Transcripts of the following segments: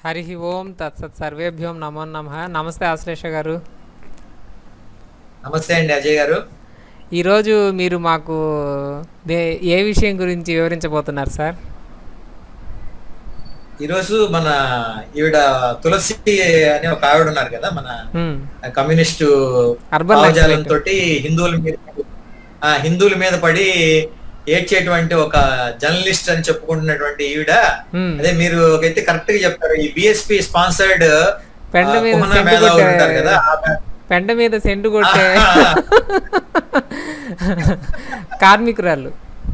హరి ఓం తత్సత్ సర్వేభ్యోం నమో నమ నమస్తే ఆశ్లేష గారు నమస్తే అండి అజయ్ గారు ఈరోజు మీరు మాకు దే ఏ విషయం గురించి వివరించబోతున్నారు సార్ ఈరోజు మన ఈవిడ తులసి అనే ఒక ఆవిడ ఉన్నారు కదా మన హ్మ్. కమ్యూనిస్టు అర్బన్ భావజాలంతో హిందువుల మీద ఆ హిందువుల మీద పడి ఏడ్చేటువంటి ఒక జర్నలిస్ట్ అని చెప్పుకుంటున్నటువంటి ఈవిడ హ్మ్. అదే మీరు అయితే కరెక్ట్ గా చెప్తారు ఈ బిఎస్పి స్పాన్సర్డ్ పెండ మీద సెంటు మేధావులు కొట్టే- ఉంటారు కదా ఆ- పెండ మీద సెంటు కొట్టే కార్మికురాలు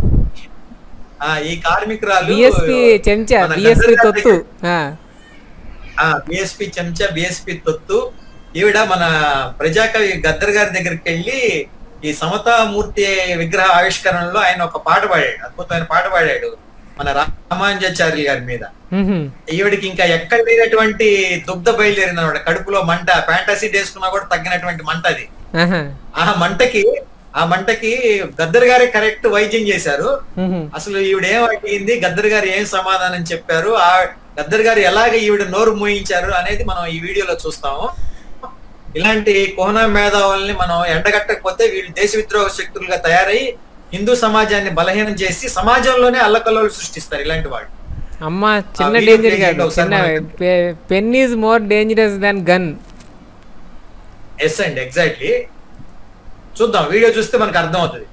ఆ, ఈ కార్మికురాలు బిఎస్పి చెంచా మన బిఎస్పి గద్దర్ తొత్తు ఆ. ఆ బిఎస్పి చెంచా బిఎస్పి తొత్తు ఈవిడ మన ప్రజాకవి గద్దర్ గారి దగ్గరికి వెళ్ళి ఈ సమతామూర్తి విగ్రహ ఆవిష్కరణలో ఆయన ఒక పాట పాడాడు అద్భుతమైన పాట పాడాడు మన రామానుజాచార్యులు గారి మీద మ్హూ. ఈవిడికి ఇంకా ఎక్కడ లేనటువంటి దుగ్ధ బయలుదేరింది అనమాట కడుపులో మంట ఫ్యాంటసీ వేసుకున్నా కూడా తగ్గినటువంటి మంట అది ఆహా. ఆ మంటకి ఆ మంటకి గద్దర్ గారే కరెక్ట్ వైద్యం చేశారు మ్హూ. అసలు ఈవిడ ఏం అడిగింది గద్దర్ గారు ఏం సమాధానం చెప్పారు ఆ గద్దర్ గారు ఎలాగ ఈవిడ నోరు మూయించారు అనేది మనం ఈ వీడియోలో చూస్తాము ఇలాంటి కోహనా మేధావుల్ని మనం ఎండగట్టకపోతే వీళ్ళు దేశ విద్రోహ శక్తులుగా తయారై హిందూ సమాజాన్ని బలహీనం చేసి సమాజంలోనే అల్లకల్లోలు సృష్టిస్తారు ఇలాంటి వాళ్ళు అమ్మ చిన్న వీడియో డేంజర్ ప్లే కాదు చేయండి ఒకసారి చిన్న మనకి. Pen is more dangerous than gun yes అండి ఎగ్జాక్ట్లీ చూద్దాం వీడియో చూస్తే మనకు అర్థం అవుతుంది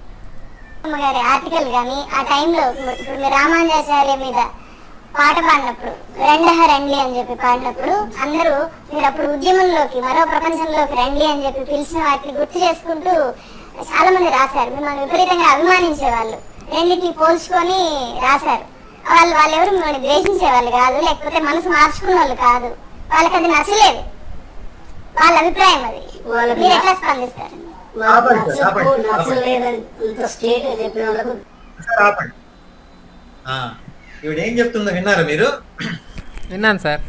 గారి ఆర్టికల్ కానీ ఆ టైంలో ఇప్పుడు మీరు రామానుజాచార్య మీద పాట పాడినప్పుడు రెండహ రండి అని చెప్పి పాడినప్పుడు అందరూ మీరు అప్పుడు ఉద్యమంలోకి మరో ప్రపంచంలోకి రండి అని చెప్పి పిలిచిన వాటిని గుర్తు చేసుకుంటూ చాలా మంది రాశారు మిమ్మల్ని విపరీతంగా అభిమానించే వాళ్ళు రెండింటిని పోల్చుకొని రాశారు వాళ్ళు వాళ్ళెవరు మిమ్మల్ని ద్వేషించే వాళ్ళు కాదు లేకపోతే మనసు మార్చుకున్న వాళ్ళు కాదు వాళ్ళకి అది నచ్చలేదు వాళ్ళ అభిప్రాయం అది వాళ్ళకి మీరు ఎట్లా స్పందిస్తారు ఆపండి సార్, ఆపండి, నచ్చకు- ఆపండి. నచ్చలేదని ఇంత స్టేట్ చెప్పిన వాళ్ళకు ఒకసారి ఆపండి ఆ, ఈవిడ ఏం చెప్తుందో విన్నారా మీరు విన్నాను సార్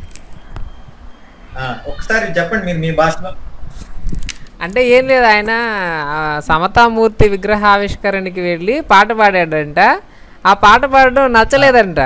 ఆ, ఒకసారి చెప్పండి మీరు మీ భాషలో అంటే ఏం లేదు ఆయన ఆ, సమతామూర్తి విగ్రహ ఆవిష్కరణకి వెళ్ళి పాట పాడాడంట ఆ పాట పాడడం నచ్చలేదంట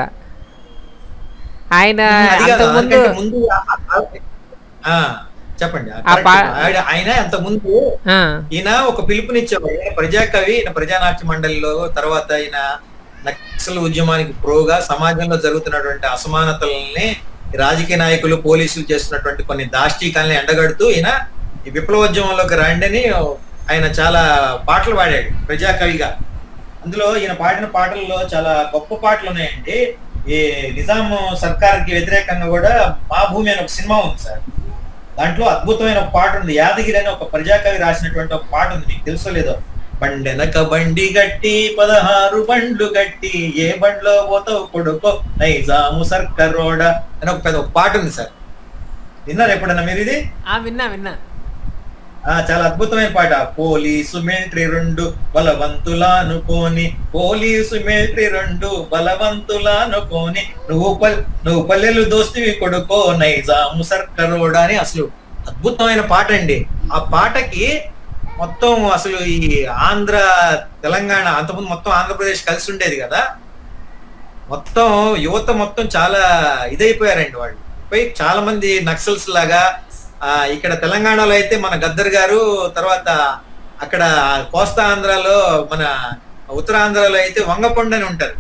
ఆయన అది కాదు, అంతకుముందు అంతకంటే ముందు ఆ- ఆ, చెప్పండి ఆ, ఆ correct. పా- ఆయన- ఆయన అంత ముందు ఆ, ఈయన ఒక పిలుపునిచ్చేవాడు ఈయన ప్రజాకవి ఈయన ప్రజానాట్య మండలిలో తర్వాత ఈయన నక్సల్ ఉద్యమానికి ప్రోగా సమాజంలో జరుగుతున్నటువంటి అసమానతల్ని ఈ రాజకీయ నాయకులు పోలీసులు చేస్తున్నటువంటి కొన్ని దాష్టీకాలని ఎండగడుతూ ఈయన ఈ విప్లవోద్యమంలోకి రండి అని ఆయన చాలా పాటలు పాడాడు ప్రజాకవిగా అందులో ఈయన పాడిన పాటల్లో చాలా గొప్ప పాటలు ఉన్నాయండి ఈ నిజాం సర్కార్కి వ్యతిరేకంగా కూడా మా భూమి అనే ఒక సినిమా ఉంది సార్ దాంట్లో అద్భుతమైన ఒక పాట ఉంది యాదగిరి అని ఒక ప్రజాకవి రాసినటువంటి ఒక పాట ఉంది మీకు తెలుసో లేదో బండెనక బండి గట్టి పదహారు బండ్లు గట్టి ఏ బండ్లో పోతావు కొడుకో నైజాము సర్కర్ రోడ అని ఒక పెద్ద ఒక పాట ఉంది సార్ విన్నారు ఎప్పుడన్నా మీరు ఇది ఆ, విన్నా విన్నా ఆ చాలా అద్భుతమైన పాట పోలీసు మిలిటరీ రెండు బలవంతులానుకోని పోలీసు మిలిటరీ రెండు బలవంతులానుకోని నువ్వు పల్ నువ్వు పల్లెలు దోస్తివి కొడుకో నైజాము సర్కరోడా అని అసలు అద్భుతమైన పాట అండి ఆ పాటకి మొత్తం అసలు ఈ ఆంధ్ర తెలంగాణ అంతకుముందు మొత్తం ఆంధ్రప్రదేశ్ కలిసి ఉండేది కదా మొత్తం యువత మొత్తం చాలా ఇదైపోయారండి వాళ్ళు పోయి చాలా మంది నక్సల్స్ లాగా ఆ, ఇక్కడ తెలంగాణలో అయితే మన గద్దర్ గారు తర్వాత అక్కడ కోస్తా ఆంధ్రాలో మన ఉత్తరాంధ్రలో అయితే వంగపండు అని ఉంటారు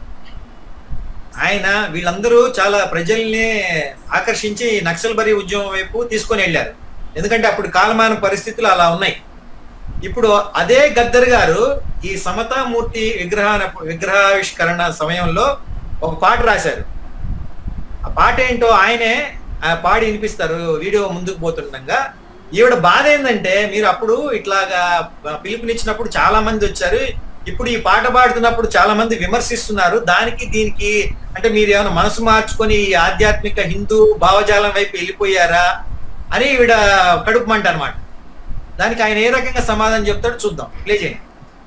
ఆయన వీళ్ళందరూ చాలా ప్రజల్ని ఆకర్షించి నక్సల్ బరి ఉద్యమం వైపు తీసుకొని వెళ్ళారు ఎందుకంటే అప్పుడు కాలమాన పరిస్థితులు అలా ఉన్నాయి ఇప్పుడు అదే గద్దర్ గారు ఈ సమతామూర్తి విగ్రహ విగ్రహావిష్కరణ సమయంలో ఒక పాట రాశారు ఆ పాట ఏంటో ఆయనే ఆ పాడి వినిపిస్తారు వీడియో ముందుకు పోతుండగా ఈవిడ బాధ ఏంటంటే మీరు అప్పుడు ఇట్లాగా పిలుపునిచ్చినప్పుడు చాలా మంది వచ్చారు ఇప్పుడు ఈ పాట పాడుతున్నప్పుడు చాలా మంది విమర్శిస్తున్నారు దానికి దీనికి అంటే మీరు ఏమైనా మనసు మార్చుకొని ఈ ఆధ్యాత్మిక హిందూ భావజాలం వైపు వెళ్ళిపోయారా అని ఈవిడ కడుపు మంట అనమాట దానికి ఆయన ఏ రకంగా సమాధానం చెప్తాడో చూద్దాం ప్లే చేయండి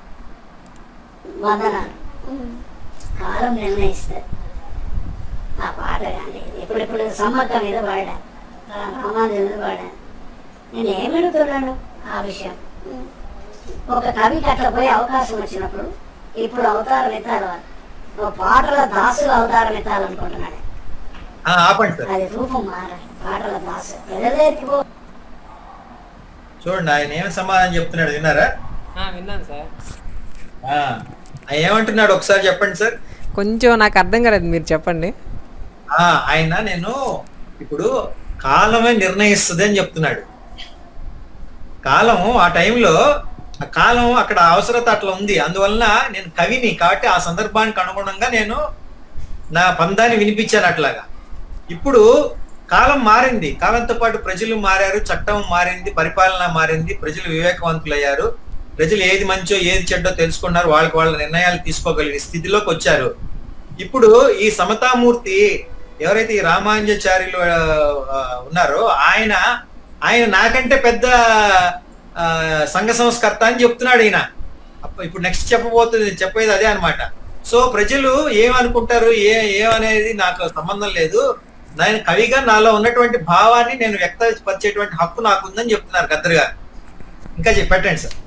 వందనాలు కాలం నిర్ణయిస్తారు ఆ పాట కానీ ఇప్పుడిప్పుడు సమ్మక్క మీద పాడా రామానుజు మీద పాడా నేను ఏమి అడుగుతున్నాను ఆ విషయం ఒక కవికి అట్లా పోయే అవకాశం వచ్చినప్పుడు ఇప్పుడు అవతారం ఎత్తాలి వాళ్ళు ఒక పాటల దాసులు అవతారం ఎత్తాలనుకుంటున్నాడు ఆ, ఆపండి సార్ అది రూపం మారాలి పాటల భాష ప్రజల దగ్గరికి పో చూడండి ఆయన ఏం సమాధానం చెప్తున్నాడు విన్నారా ఆ, విన్నాను సార్ ఆ, ఆయన ఏమంటున్నాడు ఒకసారి చెప్పండి సార్ కొంచెం నాకు అర్థం కాలేదు మీరు చెప్పండి ఆ ఆయన నేను ఇప్పుడు కాలమే నిర్ణయిస్తుంది అని చెప్తున్నాడు కాలం ఆ టైంలో ఆ కాలం అక్కడ అవసరత అట్లా ఉంది అందువలన నేను కవిని కాబట్టి ఆ సందర్భానికి అనుగుణంగా నేను నా పందాన్ని వినిపించాను అట్లాగా ఇప్పుడు కాలం మారింది కాలంతో పాటు ప్రజలు మారారు చట్టం మారింది పరిపాలన మారింది ప్రజలు వివేకవంతులయ్యారు ప్రజలు ఏది మంచో ఏది చెడ్డో తెలుసుకున్నారు వాళ్ళకి వాళ్ళ నిర్ణయాలు తీసుకోగలిగే స్థితిలోకి వచ్చారు ఇప్పుడు ఈ సమతామూర్తి ఎవరైతే ఈ రామానుజాచార్యులు ఆ, ఆ, ఉన్నారో ఆయన ఆయన నాకంటే పెద్ద ఆ, సంఘ సంస్కర్త అని చెప్తున్నాడు ఈయన అప్ప- ఇప్పుడు నెక్స్ట్ చెప్పబోతుంది చెప్పేది అదే అన్నమాట సో ప్రజలు ఏమనుకుంటారు ఏ ఏమనేది నాకు సంబంధం లేదు నేను కవిగా నాలో ఉన్నటువంటి భావాన్ని నేను వ్యక్తపరిచేటువంటి హక్కు నాకు ఉందని చెప్తున్నారు గద్దర్ గారు ఇంకా చెప్పి పెట్టండి సార్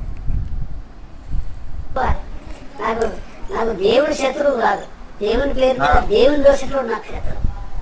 నాకు నాకు దేవుడు శత్రువు కాదు దేవుని పేరు మీద దేవుని శత్రువు నాకు శత్రువు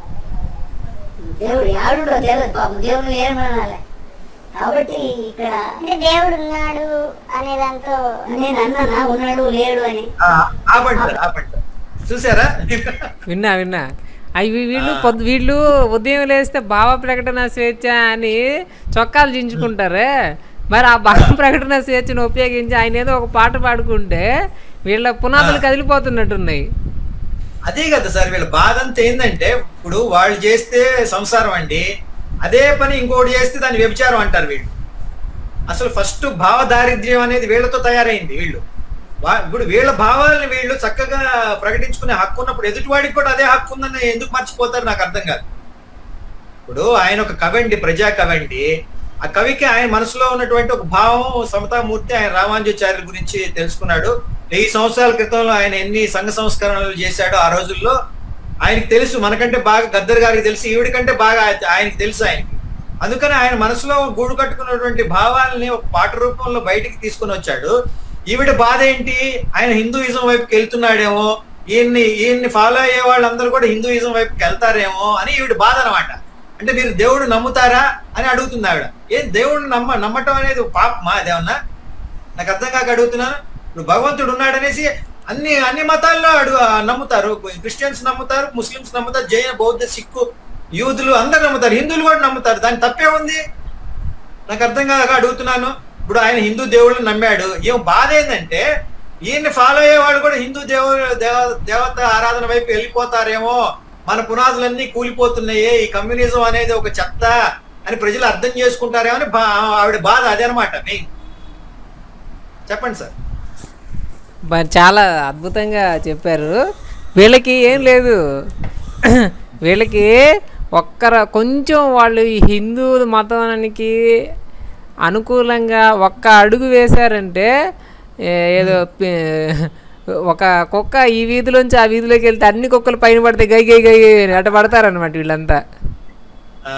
దేవుడు యాడుడో తెలియదు పాపం దేవుని ఏమనాలి కాబట్టి ఇక్కడ అంటే దేవుడు ఉన్నాడు అనే దాంతో నేను అన్నానా ఉన్నాడు లేడు అని ఆ, ఆపండి సార్ ఆపండి సార్ చూసారా విన్నా విన్నా అవి వీళ్ళు పొద్దు వీళ్ళు ఉదయం లేస్తే భావ ప్రకటన స్వేచ్ఛ అని చొక్కాలు చించుకుంటారే మరి ఆ భావ ప్రకటన స్వేచ్ఛను ఉపయోగించి ఆయన ఏదో ఒక పాట పాడుకుంటే వీళ్ళ పునాదులు కదిలిపోతున్నట్టున్నాయి అదే కదా సార్ వీళ్ళ బాధ అంతా ఏంటంటే ఇప్పుడు వాళ్ళు చేస్తే సంసారం అండి అదే పని ఇంకోటి చేస్తే దాన్ని వ్యభిచారం అంటారు వీళ్ళు అసలు ఫస్ట్ భావ దారిద్ర్యం అనేది వీళ్ళతో తయారైంది వీళ్ళు వా- ఇప్పుడు వీళ్ళ భావాలని వీళ్ళు చక్కగా ప్రకటించుకునే హక్కు ఉన్నప్పుడు ఎదుటివాడికి కూడా అదే హక్కు ఉందని ఎందుకు మర్చిపోతారు నాకు అర్థం కాదు ఇప్పుడు ఆయన ఒక కవండి ప్రజా కవండి ఆ కవికి ఆయన మనసులో ఉన్నటువంటి ఒక భావం సమతామూర్తి ఆయన రామానుజాచార్యుల గురించి తెలుసుకున్నాడు వెయ్యి సంవత్సరాల క్రితంలో ఆయన ఎన్ని సంఘ సంస్కరణలు చేశాడో ఆ రోజుల్లో ఆయనకి తెలుసు మనకంటే బాగా గద్దర్ గారికి తెలుసు ఈవిడి కంటే బాగా ఆయన- ఆయనకి తెలుసు ఆయనకి అందుకని ఆయన మనసులో గూడు కట్టుకున్నటువంటి భావాలని ఒక పాట రూపంలో బయటికి తీసుకొని వచ్చాడు ఈవిడ బాధ ఏంటి ఆయన హిందూయిజం వైపుకి వెళ్తున్నాడేమో ఈయన్ని ఈయన్ని ఫాలో అయ్యే వాళ్ళందరూ కూడా హిందూయిజం వైపుకి వెళ్తారేమో అని ఈవిడ బాధ అనమాట అంటే మీరు దేవుడు నమ్ముతారా అని అడుగుతుంది ఆవిడ ఏం దేవుడు నమ్మ నమ్మటం అనేది పాపమా అదేమన్నా నాకు అర్థం కాక అడుగుతున్నాను ఇప్పుడు భగవంతుడు ఉన్నాడనేసి అన్ని అన్ని మతాల్లో అడుగు నమ్ముతారు క్రిస్టియన్స్ నమ్ముతారు ముస్లిమ్స్ నమ్ముతారు జైన బౌద్ధ సిక్కు యూదులు అందరు నమ్ముతారు హిందువులు కూడా నమ్ముతారు దాని తప్పే ఉంది నాకు అర్థం కాక అడుగుతున్నాను ఇప్పుడు ఆయన హిందూ దేవుళ్ళని నమ్మాడు ఏం బాధ ఏంటంటే ఈయన్ని ఫాలో అయ్యేవాళ్ళు కూడా హిందూ దేవుడు దేవ దేవత ఆరాధన వైపు వెళ్ళిపోతారేమో మన పునాదులన్నీ కూలిపోతున్నాయి ఈ కమ్యూనిజం అనేది ఒక చెత్త అని ప్రజలు అర్థం చేసుకుంటారేమో అని బా ఆవిడ బాధ అదే అనమాట మెయిన్ చెప్పండి సార్ మరి చాలా అద్భుతంగా చెప్పారు వీళ్ళకి ఏం లేదు వీళ్ళకి ఒక్కర కొంచెం వాళ్ళు ఈ హిందూ మతానికి అనుకూలంగా ఒక్క అడుగు వేశారంటే ఏ- ఏదో పి- ఒక కుక్క ఈ వీధిలోంచి ఆ వీధిలోకి వెళ్తే అన్ని కుక్కలు పైన పడితే గై గై గై గై అని అట్ట పడతారనమాట వీళ్ళంతా ఆ.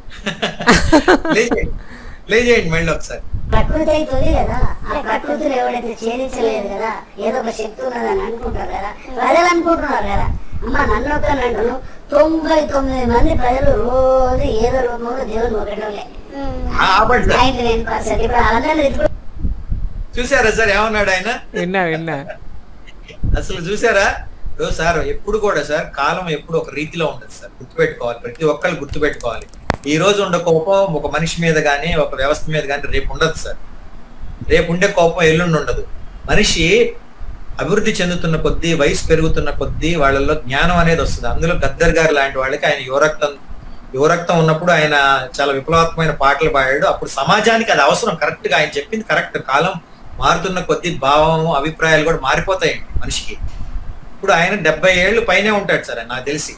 ప్లే చేయండి ప్లే చేయండి మళ్ళీ ఒకసారి ప్రకృతి అయితే ఉంది కదా ఆ ప్రకృతిలో ఎవడైతే ఛేదించలేదు కదా ఏదో ఒక శక్తి ఉన్నదని అనుకుంటారు కదా ప్రజలు అనుకుంటున్నారు కదా అమ్మ నన్ను ఒక్కని అంటున్నాను తొంభై తొమ్మిది మంది ప్రజలు రోజు ఏదో రూపంలో దేవుని ఒకటోలే ఉమ్, ఆ, ఆపండి సార్ నైన్టీ నైన్ పర్సెంట్ ఇప్పుడు వాళ్ళందరినీ ఇప్పుడు చూసారా సార్ ఏమన్నాడు ఆయన విన్నా విన్నా అసలు చూసారా ఓ సార్ ఎప్పుడు కూడా సార్ కాలం ఎప్పుడు ఒక రీతిలో ఉండదు సార్ గుర్తుపెట్టుకోవాలి ప్రతి ఒక్కరు గుర్తుపెట్టుకోవాలి ఈ రోజు ఉండే కోపం ఒక మనిషి మీద కానీ ఒక వ్యవస్థ మీద కానీ రేపు ఉండదు సార్ రేపు ఉండే కోపం ఎల్లుండి ఉండదు మనిషి అభివృద్ధి చెందుతున్న కొద్దీ వయసు పెరుగుతున్న కొద్దీ వాళ్ళలో జ్ఞానం అనేది వస్తుంది అందులో గద్దర్ గారు లాంటి వాళ్ళకి ఆయన యువరక్తం యువరక్తం ఉన్నప్పుడు ఆయన చాలా విప్లవాత్మకమైన పాటలు పాడాడు అప్పుడు సమాజానికి అది అవసరం కరెక్ట్ గా ఆయన చెప్పింది కరెక్ట్ కాలం మారుతున్న కొద్దీ భావం అభిప్రాయాలు కూడా మారిపోతాయండి మనిషికి ఇప్పుడు ఆయన డెబ్బై ఏళ్ళు పైనే ఉంటాడు సార్ నాకు తెలిసి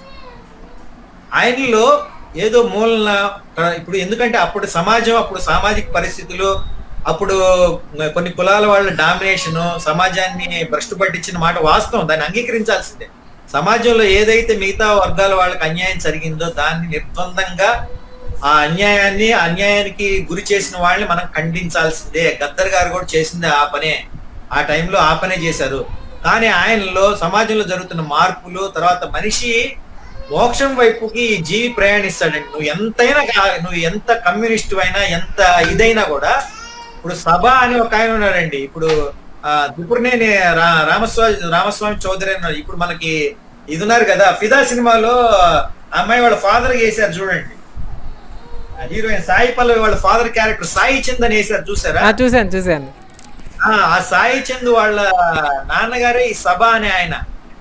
ఆయనలో ఏదో మూలన ఆ, ఇప్పుడు ఎందుకంటే అప్పుడు సమాజం అప్పుడు సామాజిక పరిస్థితులు అప్పుడు కొన్ని కులాల వాళ్ళ డామినేషన్ సమాజాన్ని భ్రష్టు పట్టించిన మాట వాస్తవం దాన్ని అంగీకరించాల్సిందే సమాజంలో ఏదైతే మిగతా వర్గాల వాళ్ళకి అన్యాయం జరిగిందో దాన్ని నిర్ద్వందంగా ఆ అన్యాయాన్ని ఆ అన్యాయానికి గురి చేసిన వాళ్ళని మనం ఖండించాల్సిందే గద్దర్ గారు కూడా చేసిందే ఆ పనే ఆ టైంలో ఆ పనే చేశారు కానీ ఆయనలో సమాజంలో జరుగుతున్న మార్పులు తర్వాత మనిషి మోక్షం వైపుకి ఈ జీవి ప్రయాణిస్తాడండి నువ్వు ఎంతైనా కా- నువ్వు ఎంత కమ్యూనిస్ట్ అయినా ఎంత ఇదైనా కూడా ఇప్పుడు సభ అని ఒక ఆయన ఉన్నాడండి ఇప్పుడు ఆ త్రిపురనేని రా రామస్వామి రామస్వామి చౌదరి అని ఉన్నాడు. ఇప్పుడు మనకి ఇది ఉన్నారు కదా ఫిదా సినిమాలో ఆ అమ్మాయి వాళ్ళ ఫాదర్ వేశారు చూడండి ఆ హీరోయిన్ సాయి పల్లవి వాళ్ళ ఫాదర్ క్యారెక్టర్ సాయి చంద్ అని వేశారు చూసారా ఆ, చూశాను చూశాను ఆ ఆ సాయి చంద్ వాళ్ళ నాన్నగారే ఈ సభ అనే ఆయన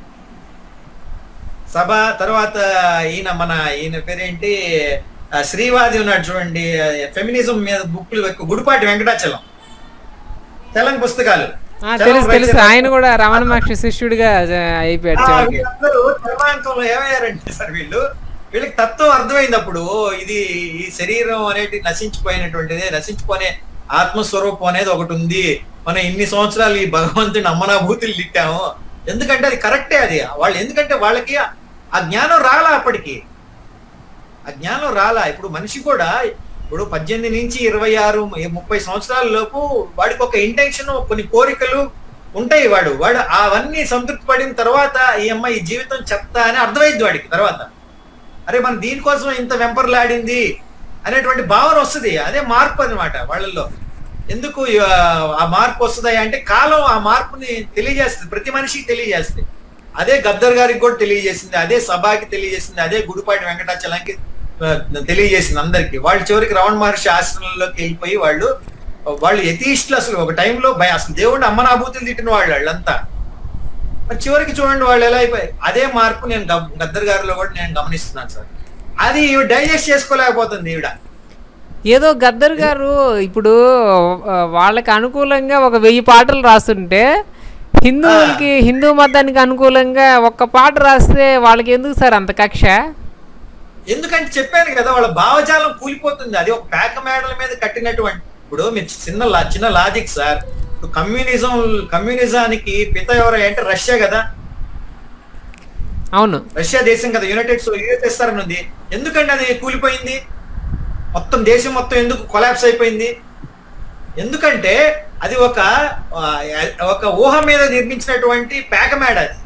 సభ తర్వాత ఈయన మన ఈయన పేరేంటి ఆ శ్రీవాది ఉన్నాడు చూడండి ఫెమినిజం మీద బుక్లు ఎక్కువ గుడిపాటి వెంకటాచలం తెలంగాణ పుస్తకాలు ఆ, తెలుసు తెలుసు ఆయన కూడా రమణ మహర్షి శిష్యుడిగా జ- అయిపోయాడు ఆ, చివరికి వీళ్ళందరూ చర్మాంకంలో ఏమయ్యారంటే సార్ వీళ్ళు వీళ్ళకి తత్వం అర్థమైంది అప్పుడు ఇది ఈ శరీరం అనేది నశించిపోయినటువంటిది నశించిపోనే ఆత్మస్వరూపం అనేది ఒకటి ఉంది మనం ఇన్ని సంవత్సరాలు ఈ భగవంతుని అమ్మనాభూతులు తిట్టాము ఎందుకంటే అది కరెక్టే అది వాళ్ళు ఎందుకంటే వాళ్ళకి ఆ జ్ఞానం రాలా అప్పటికి ఆ జ్ఞానం రాలా ఇప్పుడు మనిషి కూడా ఇప్పుడు పద్దెనిమిది నుంచి ఇరవై ఆరు ముప్పై సంవత్సరాల లోపు వాడికి ఒక ఇంటెన్షన్ కొన్ని కోరికలు ఉంటాయి వాడు వాడు అవన్నీ సంతృప్తి పడిన తర్వాత ఈ అమ్మాయి ఈ జీవితం చెత్త అని అర్థమైంది వాడికి తర్వాత అరే మనం దీనికోసం ఇంత వెంపర్లాడింది అనేటువంటి భావన వస్తుంది అదే మార్పు అన్నమాట వాళ్ళల్లో ఎందుకు ఆ, ఆ మార్పు వస్తుంది అంటే కాలం ఆ మార్పుని తెలియజేస్తుంది ప్రతి మనిషికి తెలియజేస్తుంది అదే గద్దర్ గారికి కూడా తెలియజేసింది అదే సభకి తెలియజేసింది అదే గుడిపాటి వెంకటాచలానికి ఆ, తెలియజేసింది అందరికి వాళ్ళు చివరికి రమణ మహర్షి ఆశ్రమంలోకి వెళ్ళిపోయి వాళ్ళు వాళ్ళు యతీష్లు అసలు ఒక టైంలో భయ అసలు దేవుడిని అమ్మనాభూతులు తిట్టిన వాళ్ళు వాళ్ళంతా మరి చివరికి చూడండి వాళ్ళు ఎలా అయిపోయి అదే మార్పు నేను గబ్- గద్దర్ గారిలో కూడా నేను గమనిస్తున్నాను సార్ అది ఈవిడ డైజెస్ట్ చేసుకోలేకపోతుంది ఈవిడ ఏదో గద్దర్ గారు ఇప్పుడు ఆ, వాళ్ళకి అనుకూలంగా ఒక వెయ్యి పాటలు రాస్తుంటే హిందువులకి హిందూ మతానికి అనుకూలంగా ఒక్క పాట రాస్తే వాళ్ళకి ఎందుకు సార్ అంత కక్ష ఎందుకంటే చెప్పాను కదా వాళ్ళ భావజాలం కూలిపోతుంది అది ఒక పేక మేడల మీద కట్టినటువంటి ఇప్పుడు మీరు చిన్న లా- చిన్న లాజిక్ సార్ ఇప్పుడు కమ్యూనిజం కమ్యూనిజానికి పిత ఎవరు అంటే రష్యా కదా అవును రష్యా దేశం కదా యునైటెడ్ యుఎస్ఎస్ఆర్ అని ఉంది ఎందుకంటే అది కూలిపోయింది మొత్తం దేశం మొత్తం ఎందుకు కొలాప్స్ అయిపోయింది ఎందుకంటే అది ఒక ఆ, ఒక ఊహ మీద నిర్మించినటువంటి పేకమేడ అది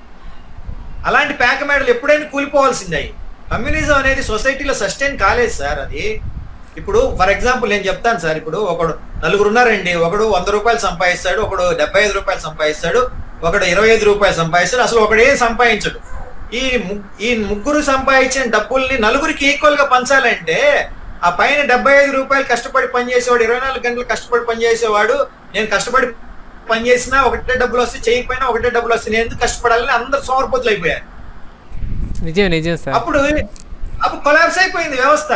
అలాంటి పేకమేడలు ఎప్పుడైనా కూలిపోవాల్సిందే కమ్యూనిజం అనేది సొసైటీలో సస్టైన్ కాలేదు సార్ అది ఇప్పుడు ఫర్ ఎగ్జాంపుల్ నేను చెప్తాను సార్ ఇప్పుడు ఒకడు నలుగురు ఉన్నారండి ఒకడు వంద రూపాయలు సంపాదిస్తాడు ఒకడు డెబ్బై ఐదు రూపాయలు సంపాదిస్తాడు ఒకడు ఇరవై ఐదు రూపాయలు సంపాదిస్తాడు అసలు ఒకడు ఏం సంపాదించడు ఈ ము- ఈ ముగ్గురు సంపాదించిన డబ్బుల్ని నలుగురికి ఈక్వల్ గా పంచాలంటే ఆ పైన డెబ్బై ఐదు రూపాయలు కష్టపడి పనిచేసేవాడు ఇరవై నాలుగు గంటలు కష్టపడి పనిచేసేవాడు నేను కష్టపడి పనిచేసినా ఒకటే డబ్బులు వస్తే చేయకపోయినా ఒకటే డబ్బులు వస్తాయి నేను ఎందుకు కష్టపడాలని అందరు సోమరపోతులు అయిపోయారు నిజం నిజం సార్ అప్పుడు అప్పుడు కొలాప్స్ అయిపోయింది వ్యవస్థ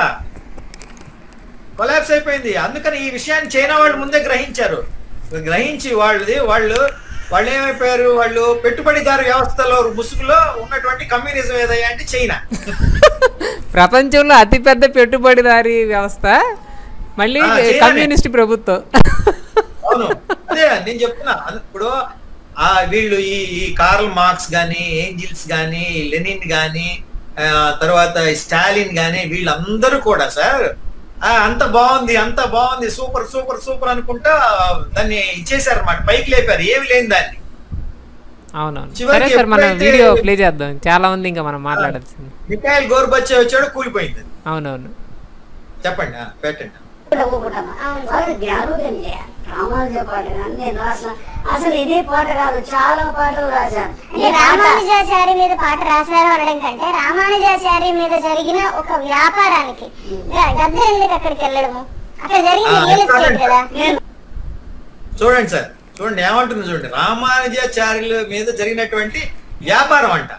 కొలాప్స్ అయిపోయింది అందుకని ఈ విషయాన్ని చైనా వాళ్ళు ముందే గ్రహించారు గ్రహించి వాళ్ళది వాళ్ళు వాళ్ళు ఏమైపోయారు వాళ్ళు పెట్టుబడిదారు వ్యవస్థలో ముసుగులో ఉన్నటువంటి కమ్యూనిజం ఏదయ్యా అంటే చైనా ప్రపంచంలో అతిపెద్ద పెట్టుబడిదారీ వ్యవస్థ మళ్ళీ ఆ, చైనానే. కమ్యూనిస్ట్ ప్రభుత్వం అవును అదే నేను చెప్తున్నా అది ఇప్పుడు ఆ వీళ్ళు ఈ ఈ కార్ల్ మార్క్స్ గాని ఏంజిల్స్ గాని లెనిన్ గాని ఆ, తర్వాత స్టాలిన్ గాని వీళ్ళందరూ కూడా సార్ ఆ, అంత బాగుంది అంత బాగుంది సూపర్ సూపర్ సూపర్ అనుకుంటా దాన్ని ఇచ్చేసారు అనమాట పైకి లేపారు ఏమి లేని దాన్ని అవునవును చివరికి సరే సార్ మనం ఎప్పుడైతే- వీడియో ప్లే చేద్దాం చాలా ఉంది ఇంకా మనం మాట్లాడాల్సింది మిఖాయిల్ గోర్బచ్చే వచ్చాడు కూలిపోయింది అది. అవునవును చెప్పండి ఆ, పెట్టండి ఒప్పుకుంటామా వాళ్ళు జ్ఞానోదయం చేయాలి రామానుజ పాట కానీ నేను రాసిన అసలు ఇదే పాట కాదు చాలా పాటలు రాశాను అంటే రామానుజాచారి మీద పాట రాశారు అనడం కంటే రామానుజాచారి మీద జరిగిన ఒక వ్యాపారానికి గ- గద్దర్ ఎందుకు అక్కడికి వెళ్ళడము అక్కడ జరిగింది ఆ, రియల్ ఎస్టేట్ కదా నేను చూడండి సార్ చూడండి ఏమంటుంది చూడండి రామానుజాచార్యుల మీద జరిగినటువంటి వ్యాపారం అంట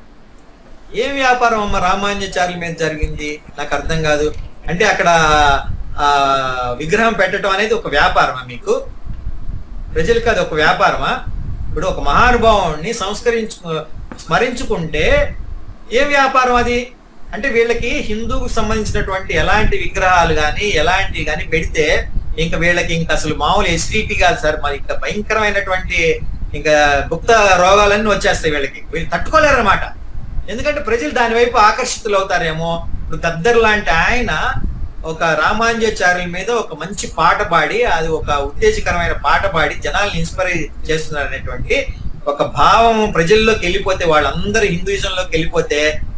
ఏం వ్యాపారం అమ్మ రామానుజాచార్యుల మీద జరిగింది నాకు అర్థం కాదు అంటే అక్కడ ఆ విగ్రహం పెట్టడం అనేది ఒక వ్యాపారమా మీకు ప్రజలకు అది ఒక వ్యాపారమా ఇప్పుడు ఒక మహానుభావుని సంస్కరించు స్మరించుకుంటే ఏ వ్యాపారం అది అంటే వీళ్ళకి హిందూకు సంబంధించినటువంటి ఎలాంటి విగ్రహాలు కానీ ఎలాంటివి కానీ పెడితే ఇంకా వీళ్ళకి ఇంకా అసలు మామూలు ఎస్టీటీ కాదు సార్ మరి ఇంకా భయంకరమైనటువంటి ఇంకా గుప్త రోగాలన్నీ వచ్చేస్తాయి వీళ్ళకి వీళ్ళు తట్టుకోలేరు అనమాట ఎందుకంటే ప్రజలు దాని వైపు ఆకర్షితులు అవుతారేమో ఇప్పుడు గద్దర్ లాంటి ఆయన ఒక రామాంజాచార్యుల మీద ఒక మంచి పాట పాడి అది ఒక ఉత్తేజకరమైన పాట పాడి జనాల్ని ఇన్స్పైర్ చేస్తున్నారు అనేటువంటి ఒక భావం ప్రజల్లోకి వెళ్ళిపోతే వాళ్ళందరూ హిందూయిజంలోకి వెళ్ళిపోతే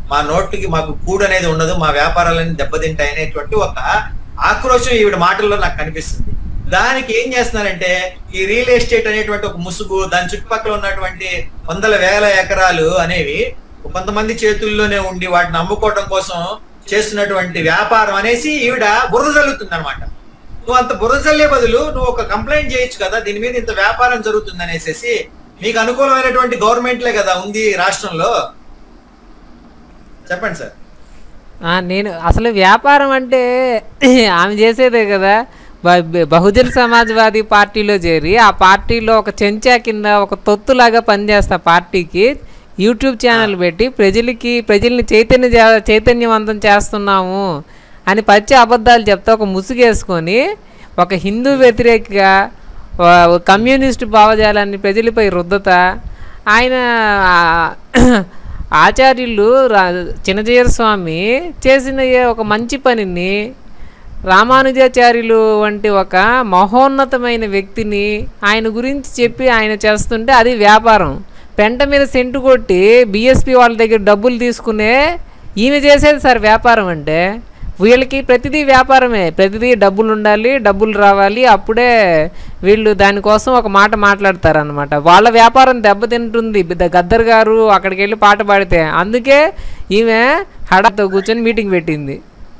మా నోటికి మాకు కూడు అనేది ఉండదు మా వ్యాపారాలన్నీ దెబ్బతింటాయి అనేటువంటి ఒక ఆక్రోశం ఈవిడ మాటల్లో నాకు కనిపిస్తుంది దానికి ఏం చేస్తున్నారంటే ఈ రియల్ ఎస్టేట్ అనేటువంటి ఒక ముసుగు దాని చుట్టుపక్కల ఉన్నటువంటి వందల వేల ఎకరాలు అనేవి కొంతమంది చేతుల్లోనే ఉండి వాటిని అమ్ముకోవడం కోసం చేస్తున్నటువంటి వ్యాపారం అనేసి ఈవిడ బురద జల్లుతుంది అనమాట నువ్వు అంత బురద జల్లే బదులు నువ్వు ఒక కంప్లైంట్ చేయొచ్చు కదా దీని మీద ఇంత వ్యాపారం జరుగుతుంది అనేసి మీకు అనుకూలమైనటువంటి గవర్నమెంట్లే కదా ఉంది రాష్ట్రంలో చెప్పండి సార్ ఆ, నేను అసలు వ్యాపారం అంటే ఆమె చేసేదే కదా బ- బ- బహుజన్ సమాజ్వాదీ పార్టీలో చేరి ఆ పార్టీలో ఒక చెంచా కింద ఒక తొత్తులాగా పనిచేస్తా పార్టీకి యూట్యూబ్ ఛానల్ పెట్టి ప్రజలకి ప్రజల్ని చైతన్య జా- చైతన్యవంతం చేస్తున్నాము అని పచ్చి అబద్ధాలు చెప్తా ఒక ముసుగేసుకొని ఒక హిందూ వ్యతిరేకగా వా- కమ్యూనిస్టు భావజాలాన్ని ప్రజలపై రుద్దత ఆయన ఆ, ఆచార్యులు రా చిన్నజీర స్వామి చేసిన ఏ ఒక మంచి పనిని రామానుజాచార్యులు వంటి ఒక మహోన్నతమైన వ్యక్తిని ఆయన గురించి చెప్పి ఆయన చేస్తుంటే అది వ్యాపారం పెంట మీద సెంటు కొట్టి బిఎస్పి వాళ్ళ దగ్గర డబ్బులు తీసుకునే ఈమె చేసేది సార్ వ్యాపారం అంటే వీళ్ళకి ప్రతిదీ వ్యాపారమే ప్రతిదీ డబ్బులు ఉండాలి డబ్బులు రావాలి అప్పుడే వీళ్ళు దానికోసం ఒక మాట మాట్లాడతారనమాట వాళ్ళ వ్యాపారం దెబ్బతింటుంది ద- గద్దర్ గారు అక్కడికి వెళ్ళి పాట పాడితే అందుకే ఈమె హడాతో కూర్చొని మీటింగ్ పెట్టింది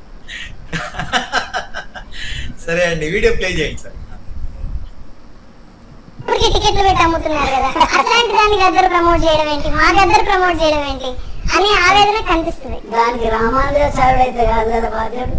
సరే అండి వీడియో ప్లే చేయండి సార్ ఊరికి టికెట్లు పెట్టి అమ్ముతున్నారు కదా అట్లాంటి దాన్ని గద్దరు ప్రమోట్ చేయడం ఏంటి మా గద్దరు ప్రమోట్ చేయడం ఏంటి అని ఆవేదన కనిపిస్తుంది దానికి రామానుజాచార్యుడు అయితే కాదు కదా బాధ్యుడు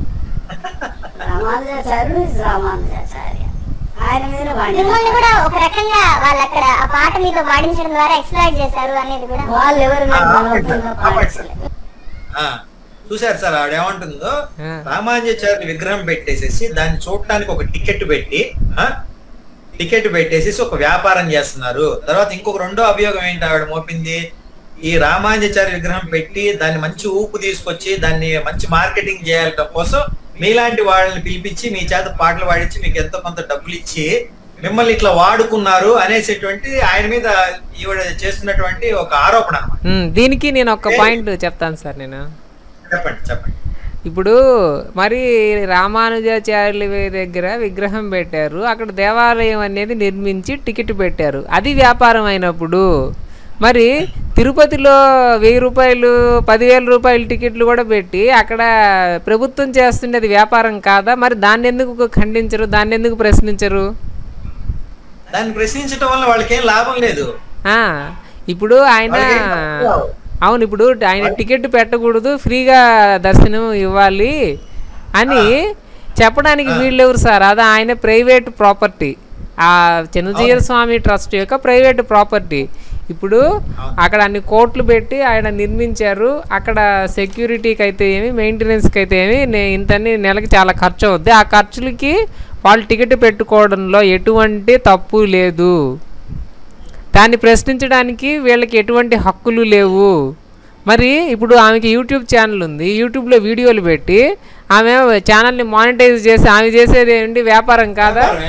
రామానుజాచార్యుడు is రామానుజాచార్య ఆయన మీద మిమ్మల్ని కూడా ఒక రకంగా వాళ్ళు అక్కడ ఆ పాట మీతో పాడించడం ద్వారా ఎక్స్ప్లాయిట్ చేశారు అనేది కూడా వాళ్ళు ఎవరు ఆ, నాకు ఆపండి సార్, బలవంతంగా ఆపండి సార్. పాటించలేదు. ఆ, చూశారు సార్ ఆవిడ ఏమంటుందో ఆ. రామానుజాచార్య విగ్రహం పెట్టేసేసి దాన్ని చూడటానికి ఒక టికెట్ పెట్టి ఆ, టికెట్ పెట్టేసేసి ఒక వ్యాపారం చేస్తున్నారు తర్వాత ఇంకొక రెండో అభియోగం ఏంటి ఆవిడ మోపింది ఈ రామానుజాచార్య విగ్రహం పెట్టి దాన్ని మంచి ఊపు తీసుకొచ్చి దాన్ని మంచి మార్కెటింగ్ చేయడం కోసం మీలాంటి వాళ్ళని పిలిపించి మీ చేత పాటలు పాడించి మీకు ఎంతో కొంత డబ్బులు ఇచ్చి మిమ్మల్ని ఇట్లా వాడుకున్నారు అనేసేటువంటి ఆయన మీద ఈవిడ చేస్తున్నటువంటి ఒక ఆరోపణ అన్నమాట ఉమ్, దీనికి నేను ఒక పాయింట్ చెప్తాను సార్ నేను చెప్పండి చెప్పండి ఇప్పుడు మరి రామానుజాచార్యుల దగ్గర విగ్రహం పెట్టారు అక్కడ దేవాలయం అనేది నిర్మించి టికెట్ పెట్టారు అది వ్యాపారం అయినప్పుడు మరి తిరుపతిలో వెయ్యి రూపాయలు పదివేల రూపాయల టికెట్లు కూడా పెట్టి అక్కడ ప్రభుత్వం చేస్తుండే అది వ్యాపారం కాదా మరి దాన్ని ఎందుకు ఖండించరు దాన్ని ఎందుకు ప్రశ్నించరు దాన్ని ప్రశ్నించడం వల్ల వాళ్ళకి ఏం లాభం లేదు ఆ, ఇప్పుడు ఆయన వాళ్ళకి ఏం తక్కువ రావు. అవును ఇప్పుడు ఆయన టికెట్ పెట్టకూడదు ఫ్రీగా దర్శనం ఇవ్వాలి అని చెప్పడానికి వీళ్ళెవరు సార్ అది ఆయన ప్రైవేట్ ప్రాపర్టీ ఆ చిన్నజీర స్వామి ట్రస్ట్ యొక్క ప్రైవేట్ ప్రాపర్టీ ఇప్పుడు అక్కడ అన్ని కోట్లు పెట్టి ఆయన నిర్మించారు అక్కడ సెక్యూరిటీకి అయితే ఏమి మెయింటెనెన్స్కి అయితే ఏమి నే- ఇంతని నెలకి చాలా ఖర్చు అవుద్ది ఆ ఖర్చులకి వాళ్ళు టికెట్ పెట్టుకోవడంలో ఎటువంటి తప్పు లేదు దాన్ని ప్రశ్నించడానికి వీళ్ళకి ఎటువంటి హక్కులు లేవు మరి ఇప్పుడు ఆమెకి యూట్యూబ్ ఛానల్ ఉంది యూట్యూబ్లో వీడియోలు పెట్టి ఆమె ఛానల్ని మానిటైజ్ చేసి ఆమె చేసేది ఏంటి వ్యాపారం కాదా వ్యాపారమే.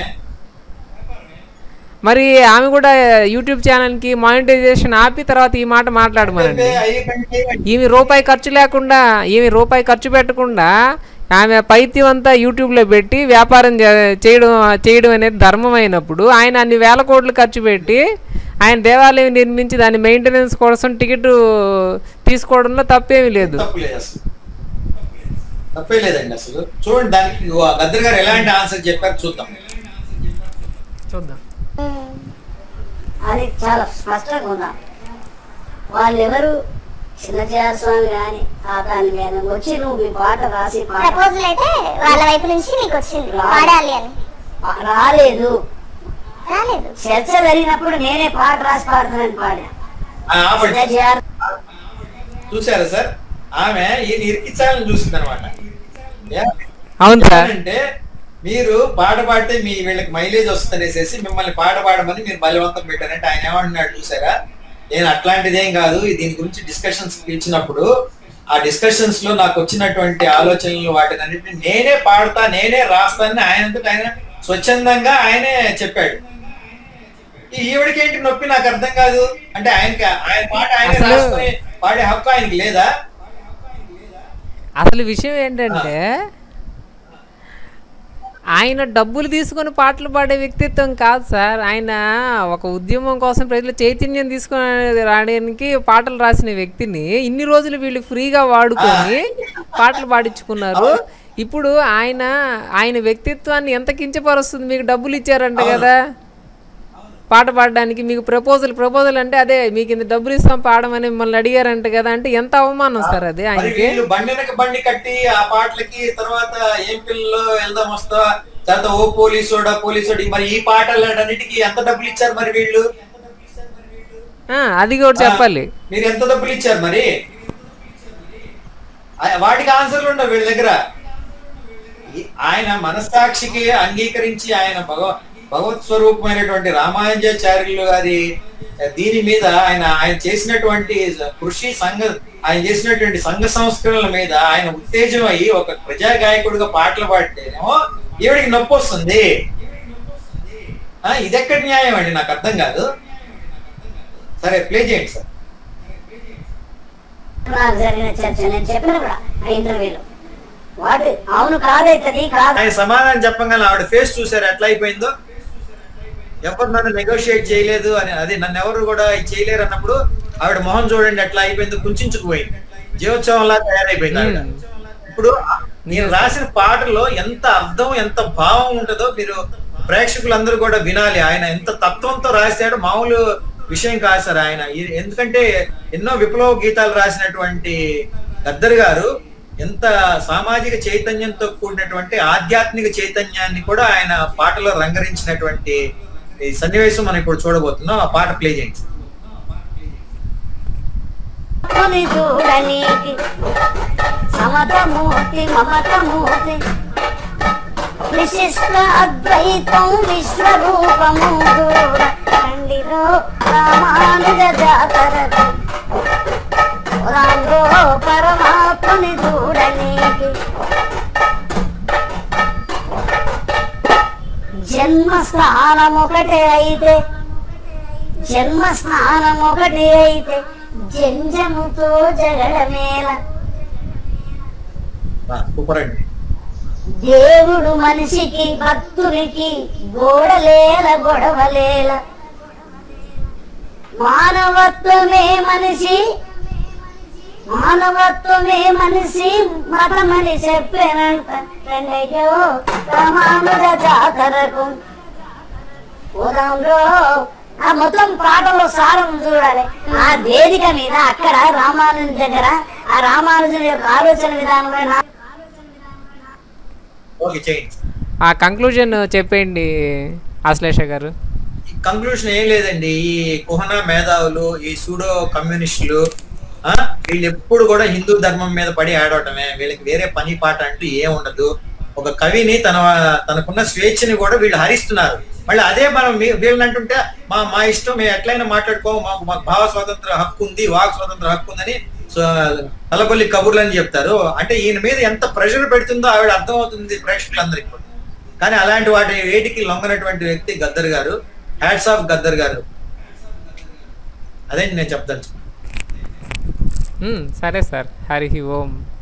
మరి ఆమె కూడా యూట్యూబ్ ఛానల్కి మానిటైజేషన్ ఆపి తర్వాత ఈ మాట మాట్లాడమనండి అంటే అయ్యే కంటే ఈమె రూపాయి ఖర్చు లేకుండా ఈమె రూపాయి ఖర్చు పెట్టకుండా ఆమె పైత్యం అంతా యూట్యూబ్లో పెట్టి వ్యాపారం చే- చేయడం చేయడం అనేది ధర్మం అయినప్పుడు ఆయన అన్ని వేల కోట్లు ఖర్చు పెట్టి ఆయన దేవాలయం నిర్మించి దాని మెయింటెనెన్స్ కోసం టికెట్ తీసుకోవడంలో తప్పేమీ లేదు తప్పు లేదు అసలు తప్పే లేదండి అసలు చూడండి దానికి ఆ గద్దర్ గారు ఎలాంటి ఆన్సర్ చెప్పారు చూద్దాం చూద్దాం ఉమ్. అది చాలా స్పష్టంగా ఉందా వాళ్ళెవరు చిన్న స్వామి కానీ ఆ దాని మీద వచ్చి నువ్వు మీ పాట రాసి పాట ప్రపోజల్ అయితే వాళ్ళ వైపు నుంచి మీకు వచ్చింది పాడాలి అని రాలేదు రాలేదు చర్చ జరిగినప్పుడు నేనే పాట రాసి పాడుతున్నాను పాడా ఆ, ఆపండి. చిన్నజీఆర్ చూసారా సార్ ఆమె ఈయన ఇరికించాలని చూసింది అనమాట అవును సార్ అంటే మీరు పాట పాడితే మీ వీళ్ళకి మైలేజ్ వస్తుందనేసేసి మిమ్మల్ని పాట పాడమని మీరు బలవంతం పెట్టారంటే ఆయన ఏమంటున్నాడు చూసారా నేను అట్లాంటిదేం కాదు దీని గురించి డిస్కషన్స్ పిలిచినప్పుడు ఆ డిస్కషన్స్ లో నాకు వచ్చినటువంటి ఆలోచనలు వాటిని అన్నింటినీ నేనే పాడతా నేనే రాస్తానని ఆయనంతటా ఆయన స్వచ్ఛందంగా ఆయనే చెప్పాడు ఈ ఈవిడికి ఏంటి నొప్పి నాకు అర్థం కాదు అంటే ఆయనకి ఆయన పాట ఆయన అసలు- రాసుకొని పాడే హక్కు ఆయనకి లేదా అసలు విషయం ఏంటంటే ఆయన డబ్బులు తీసుకొని పాటలు పాడే వ్యక్తిత్వం కాదు సార్ ఆయన ఒక ఉద్యమం కోసం ప్రజలు చైతన్యం తీసుకొని రావడానికి పాటలు రాసిన వ్యక్తిని ఇన్ని రోజులు వీళ్ళు ఫ్రీగా వాడుకొని పాటలు పాడించుకున్నారు ఇప్పుడు ఆయన ఆయన వ్యక్తిత్వాన్ని ఎంత కించపరుస్తుంది మీకు డబ్బులు ఇచ్చారంట కదా పాట పాడడానికి మీకు ప్రపోజల్ ప్రపోజల్ అంటే అదే మీకు ఇంత డబ్బులు ఇస్తాం పాడమని మిమ్మల్ని అడిగారంట కదా అంటే ఎంత అవమానం సార్ అది మరి ఆయనకి వీళ్ళు బండి వెనక బండి కట్టి ఆ పాటలకి తర్వాత ఏం పిల్లలు వెళ్దాం వస్తా తర్వాత ఓ పోలీసోడా పోలీసోడి మరి ఈ పాటలన్నిటికీ ఎంత డబ్బులు ఇచ్చారు మరి వీళ్ళు ఆ, అది కూడా చెప్పాలి మీరు ఎంత డబ్బులు ఇచ్చారు మరి ఆ- వాటికి ఆన్సర్లు ఉండవు వీళ్ళ దగ్గర ఈ- ఆయన మనస్సాక్షికి అంగీకరించి ఆయన భగవ భగవత్ స్వరూపమైనటువంటి రామానుజాచార్యులు గారి దీని మీద ఆయన ఆయన చేసినటువంటి కృషి సంఘ ఆయన చేసినటువంటి సంఘ సంస్కరణల మీద ఆయన ఉత్తేజం అయ్యి ఒక ప్రజా గాయకుడిగా పాటలు పాడితేనేమో ఈవిడికి నొప్పి వస్తుంది ఆ, ఇది ఎక్కడ న్యాయం అండి నాకు అర్థం కాదు సరే ప్లే చేయండి సార్ నాకు జరిగిన చర్చ నేను చెప్పిన కూడా ఆ ఇంటర్వ్యూలో వాటి అవును కాదైతుంది కాదు ఆయన సమాధానం చెప్పగానే ఆవిడ ఫేస్ చూసారు ఎట్లా అయిపోయిందో ఎవరు నన్ను నెగోషియేట్ చేయలేదు అని అది నన్ను ఎవరు కూడా ఇది చేయలేరు అన్నప్పుడు ఆవిడ మొహం చూడండి ఎట్లా అయిపోయిందో కుంచుకుపోయింది జీవోత్సవంలా తయారైపోయింది ఆవిడ ఇప్పుడు నేను రాసిన పాటలో ఎంత అర్థం ఎంత భావం ఉంటుందో మీరు ప్రేక్షకులందరూ కూడా వినాలి ఆయన ఎంత తత్వంతో రాశాడు మామూలు విషయం కాదు సార్ ఆయన ఈ- ఎందుకంటే ఎన్నో విప్లవ గీతాలు రాసినటువంటి గద్దర్ గారు ఎంత సామాజిక చైతన్యంతో కూడినటువంటి ఆధ్యాత్మిక చైతన్యాన్ని కూడా ఆయన పాటలో రంగరించినటువంటి ఈ సన్నివేశం మనం ఇప్పుడు చూడబోతున్నాం ఆ పాట ప్లే చేయండి సార్. కొని చూడనీకి సమతమూర్తి మమతమూర్తి విశిష్ట అద్వైతం విశ్వరూపము చూడ కండిలో రామానుజ జాతరకు రాంగో పరమాత్మని చూడనీకి జన్మ స్థానం ఒకటే అయితే జన్మ స్నానం ఒకటి అయితే జంజముతో జగడమేల ఆ, సూపర్ అండి దేవుడు మనిషికి భక్తునికి గోడలేల గొడవలేల మానవత్వమే మనిషి మానవత్వమే మనిషి మతమని చెప్పానంట రండయ్యో రామానుజ జాతరకు పోదాంలో ఆ మొత్తం పాటలో సారం చూడాలి ఆ వేదిక మీద అక్కడ రామానుజన్ దగ్గర ఆ రామానుజుని యొక్క ఆలోచన విధానమైన ఓకే చేయండి ఆ కంక్లూజన్ చెప్పేయండి ఆశ్లేష గారు కంక్లూషన్ ఏం లేదండి ఈ కుహనా మేధావులు ఈ సూడో కమ్యూనిస్టులు ఆ, వీళ్ళు ఎప్పుడు కూడా హిందూ ధర్మం మీద పడి ఆడవటమే వీళ్ళకి వేరే పని పాట అంటూ ఏం ఉండదు ఒక కవిని తన తనకున్న స్వేచ్ఛని కూడా వీళ్ళు హరిస్తున్నారు మళ్ళీ అదే మనం మీ- వీళ్ళని అంటుంటే మా మా ఇష్టం మేము ఎట్లయినా మాట్లాడుకో మాకు మాకు భావ స్వాతంత్ర హక్కు ఉంది వాక్ స్వాతంత్ర హక్కు ఉందని సో, తలపల్లి కబుర్లు అని చెప్తారు అంటే ఈయన మీద ఎంత ప్రెషర్ పెడుతుందో ఆవిడ అర్థం అవుతుంది ప్రేక్షకులందరికీ కూడా. కానీ అలాంటి వాటి వేటికి లొంగనటువంటి వ్యక్తి గద్దర్ గారు హ్యాట్స్ ఆఫ్ గద్దర్ గారు అదే నేను చెప్తాను ఉమ్, సరే సార్ హరి ఓం